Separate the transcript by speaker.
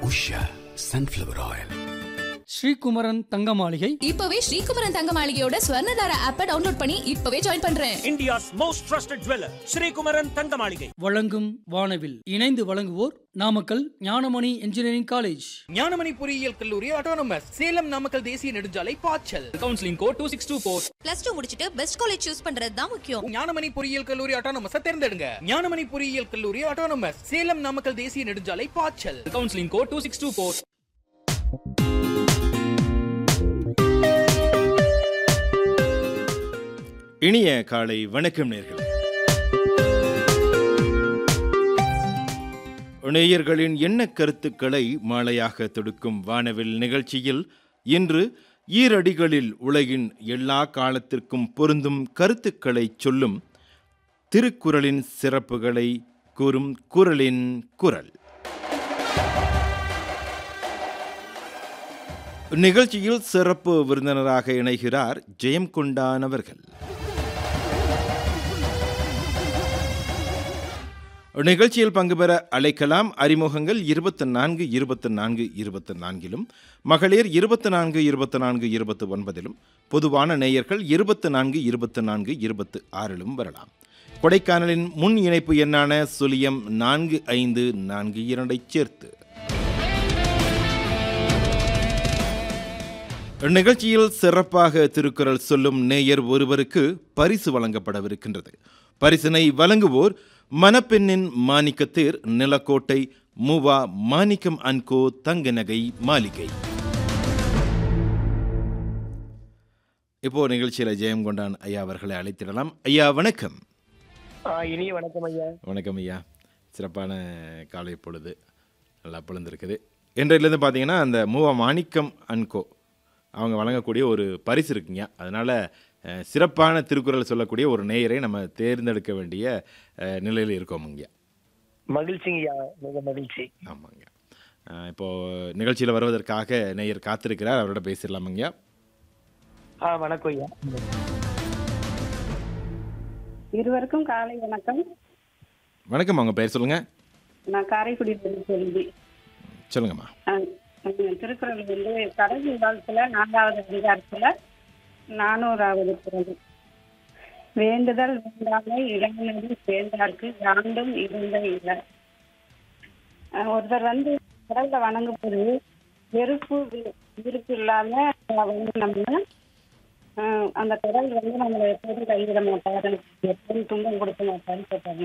Speaker 1: Usha sunflower oil
Speaker 2: Sri Kumaran தங்க மாளிகை
Speaker 3: இப்பவே ஸ்ரீகுமரன் தங்க மாளிகையோட ஸ்வர்ணதார ஆப்பை டவுன்லோட் பண்ணி இப்பவே ஜாயின் பண்றேன்
Speaker 4: India's most trusted jeweler, Srikumaran Thangamaligai.
Speaker 2: வழங்கும் வானவில் இணைந்து வழங்குவோர் நாமக்கல் ஞானமணி இன்ஜினியரிங் காலேஜ்
Speaker 5: ஞானமணி பொறியியல் கல்லூரி ஆட்டோனமஸ் சேலம் நாமக்கல் தேசிய நெடுஞ்சாலை பாய்ச்சல் counselling code two six two four
Speaker 6: plus two முடிச்சிட்டு பெஸ்ட் காலேஜ் சூஸ் பண்றது தான் முக்கியம்
Speaker 5: ஞானமணி பொறியியல் கல்லூரி ஆட்டோனமஸ் தேர்ந்தெடுங்க ஞானமணி பொறியியல் கல்லூரி ஆட்டோனமஸ் சேலம் நாமக்கல் தேசிய நெடுஞ்சாலை பாய்ச்சல் counselling code two six two four
Speaker 7: இனிய காலை வணக்கம் நேர்கள் நேயர்களின் எண்ண கருத்துக்களை மாலையாக தொடுக்கும் வானவில் நிகழ்ச்சியில் இன்று ஈரடிகளில் உலகின் எல்லா காலத்திற்கும் பொருந்தும் கருத்துக்களை சொல்லும் திருக்குறளின் சிறப்புகளை கூறும் குரலின் குரல் நிகழ்ச்சியில் சிறப்பு விருந்தினராக இணைகிறார் ஜெயம் கொண்டான் அவர்கள் நிகழ்ச்சியில் பங்கு பெற அழைக்கலாம் அறிமுகங்கள் இருபத்தி நான்கு இருபத்தி நான்கு இருபத்தி நான்கிலும் மகளிர் இருபத்தி நான்கு இருபத்தி நான்கு இருபத்தி ஒன்பதிலும் பொதுவான நேயர்கள் இருபத்தி நான்கு இருபத்தி நான்கு இருபத்தி ஆறிலும் வரலாம் கொடைக்கானலின் முன் இணைப்பு எண்ணான சுழியம் நான்கு ஐந்து நான்கு இரண்டை சேர்த்து நிகழ்ச்சியில் சிறப்பாக திருக்குறள் சொல்லும் நேயர் ஒருவருக்கு பரிசு வழங்கப்படவிருக்கின்றது பரிசினை வழங்குவோர் மணப்பெண்ணின் மாணிக்கத்தேர் நிலக்கோட்டை மூவா மாணிக்கம் அன்கோ தங்க நகை மாளிகை இப்போ நிகழ்ச்சியில் ஜெயம் கொண்டான் ஐயா அவர்களை அழைத்திடலாம் ஐயா வணக்கம்
Speaker 8: இனிய வணக்கம் ஐயா
Speaker 7: வணக்கம் ஐயா சிறப்பான காலை பொழுது நல்லா பொழுந்திருக்குது இன்றையிலேருந்து பார்த்தீங்கன்னா அந்த மூவா மாணிக்கம் அன்கோ அவங்க வழங்கக்கூடிய ஒரு பரிசு இருக்குங்க அதனால் அஹ், சிறப்பான திருக்குறள் சொல்லக்கூடிய ஒரு நேயரை நம்ம தேர்ந்தெடுக்க வேண்டிய அஹ், நிலையில் இருக்கோமுங்க
Speaker 8: மகிழ்ச்சிங்க ஐயா மிக மகிழ்ச்சி
Speaker 7: ஆமாங்க அஹ், இப்போ நிகழ்ச்சியில் வருவதற்காக நேயர் காத்திருக்கிறார் அவரோட பேசிடலாமாங்க
Speaker 8: ஆ வணக்கம் ஐயா
Speaker 9: இருவருக்கும் காலை வணக்கம்
Speaker 7: வணக்கம் அவங்க பேர் சொல்லுங்கள்
Speaker 9: நான் காரைக்குடியிலிருந்து செல்வி
Speaker 7: சொல்லுங்கம்மா
Speaker 9: அஹ், அஹ், திருக்குறள் வந்து கடவுள் வாழ்த்துல நான்காவது அதிகாரத்துல நானூறாவது குறள் வேண்டுதல் வேண்டாமை இளைஞனது சேர்ந்தார்க்கு யாண்டும் இருந்த இல அஹ், ஒருத்தர் வந்து கடவுளை வணங்கும் போது வெறுப்பு வி- விருப்பு இல்லாம வந்து நம்ம அஹ், அந்த கடவுள் வந்து நம்மளை எப்போதும் கைவிட மாட்டாரு எப்போதும் துன்பம் கொடுக்க மாட்டாருன்னு சொல்றாங்க